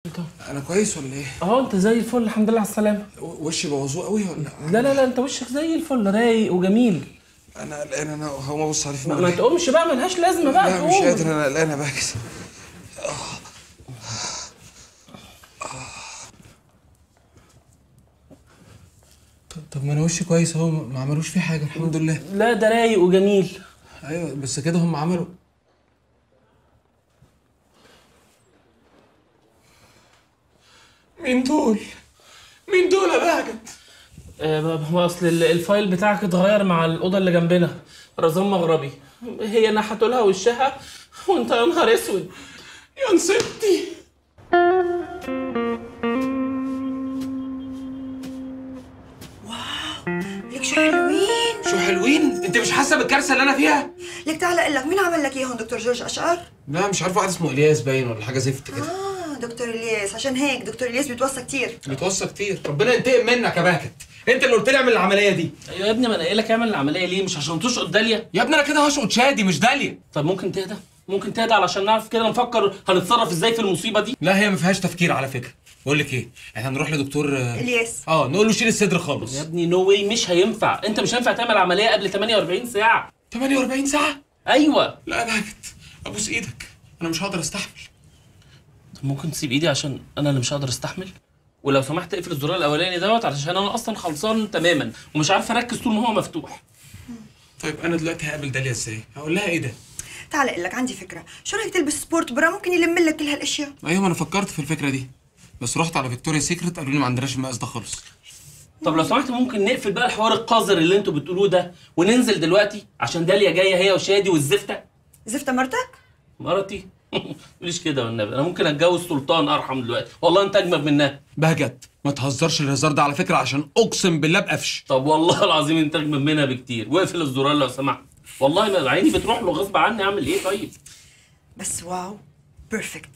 انت انا كويس ولا ايه اهو انت زي الفل الحمد لله على السلامه و- وشي بوظوه قوي ولا لا لا لا انت وشك زي الفل رايق وجميل انا قلقان انا هقوم ابص عليه في ما, ما المراية. تقومش بقى ملهاش لازمه بقى لا مش تقوم. قادر انا قلقان بقى كده طب طب ما انا وشي كويس اهو ما عملوش فيه حاجه الحمد لله لا ده رايق وجميل ايوه بس كده هم عملوا مين دول مين دول يا بهجت آه، هو اصل ال- الفايل بتاعك اتغير مع الاوضه اللي جنبنا رزان مغربي هي نحتوا لها وشها وانت يا نهار اسود يا نسيبتي لك شو حلوين شو حلوين انت مش حاسه بالكارثه اللي انا فيها لك تعال اقول لك مين عمل لك اياهم دكتور جورج اشقر لا مش عارف واحد اسمه الياس باين ولا حاجه زفت كده اه دكتور الياس عشان هيك دكتور الياس بيتوصى كتير بيتوصى كتير ربنا ينتقم منك يا باكت انت اللي قلت لي اعمل العمليه دي ايوه يا ابني ما انا قايل لك اعمل العمليه ليه مش عشان تشقط داليا يا ابني انا كده هشقط شادي مش داليا طب ممكن تهدى ممكن تهدى علشان نعرف كده نفكر هنتصرف ازاي في المصيبه دي لا هي ما فيهاش تفكير على فكره بقول لك ايه احنا هنروح لدكتور آه، الياس اه نقول له شيل الصدر خالص يا ابني نو واي مش هينفع انت مش هينفع تعمل عمليه قبل 48 ساعه 48 ساعه ايوه لا يا باكت ابوس ايدك انا مش هقدر استحمل طب ممكن تسيب ايدي عشان انا اللي مش هقدر استحمل ولو سمحت اقفل الزرار الاولاني دوت علشان انا اصلا خلصان تماما ومش عارف اركز طول ما هو مفتوح طيب انا دلوقتي هقابل داليا ازاي هقول لها ايه ده تعال اقول لك عندي فكره شو رايك تلبس سبورت برا ممكن يلم لك كل هالاشياء ايوه ما انا فكرت في الفكره دي بس رحت على فيكتوريا سيكريت قالوا لي ما عندناش المقاس ده خالص طب لو سمحت ممكن نقفل بقى الحوار القذر اللي انتوا بتقولوه ده وننزل دلوقتي عشان داليا جايه هي وشادي والزفته زفت مرتك مرتي مش كده والنبي انا ممكن اتجوز سلطان ارحم دلوقتي والله انت اجمد منها بهجت ما تهزرش الهزار ده على فكره عشان اقسم بالله بقفش طب والله العظيم انت اجمد منها بكتير واقفل الزرار لو سمحت والله ما عيني بتروح له غصب عني اعمل ايه طيب بس واو بيرفكت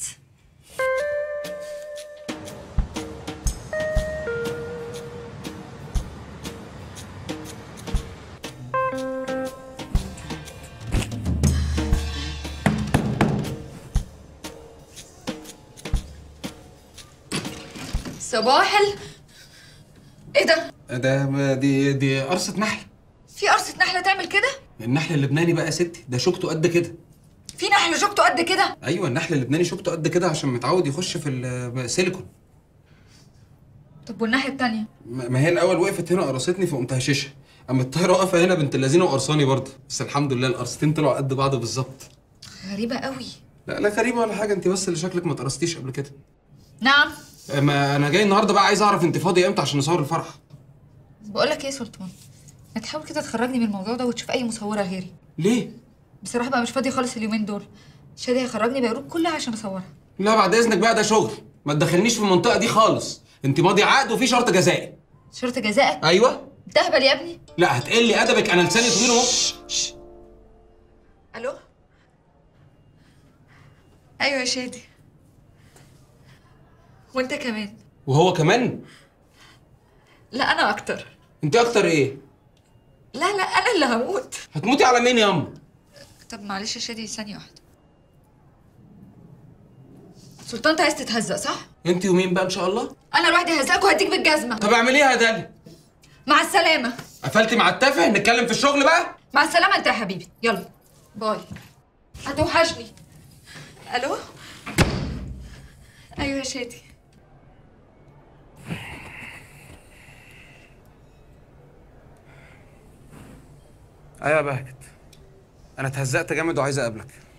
صباح ال ايه ده؟ ده دي دي قرصه نحل في قرصة نحلة تعمل كده؟ النحل اللبناني بقى يا ستي ده شوكته قد كده في نحل شوكته قد كده؟ ايوه النحل اللبناني شوكته قد كده عشان متعود يخش في السيليكون طب والناحية التانية؟ ما ما هي الاول وقفت هنا قرصتني فقمت هششها اما الطايره واقفه هنا بنت اللذينه وقرصاني برضه بس الحمد لله القرصتين طلعوا قد بعض بالظبط غريبة قوي لا لا غريبه ولا حاجه انت بس اللي شكلك ما اتقرصتيش قبل كده نعم ما انا جاي النهارده بقى عايز اعرف انت فاضيه امتى عشان نصور الفرح بقول لك ايه يا سلطان ما تحاول كده تخرجني من الموضوع ده وتشوف اي مصورة غيري ليه بصراحة بقى مش فاضية خالص اليومين دول شادي هيخرجني بيروت كلها عشان اصورها لا بعد اذنك بقى ده شغل ما تدخلنيش في المنطقه دي خالص انت ماضي عقد وفي شرط جزائي شرط جزائك ايوه تهبل يا ابني لا هتقلي ادبك انا لساني طويل اهو الو ايوه يا شادي وانت كمان وهو كمان لا انا اكتر انت اكتر ايه لا لا انا اللي هموت هتموتي على مين ياما طب معلش يا شادي ثانية واحدة سلطان انت عايز تتهزق صح؟ انت ومين بقى ان شاء الله انا لوحدي هزقك وهديك بالجزمة طب اعمليها يا دالي مع السلامة قفلتي مع التافه نتكلم في الشغل بقى مع السلامة انت يا حبيبي يلا باي هتوحشني الو ايوه يا شادي ايوه يا بهجت انا اتهزقت جامد وعايز اقابلك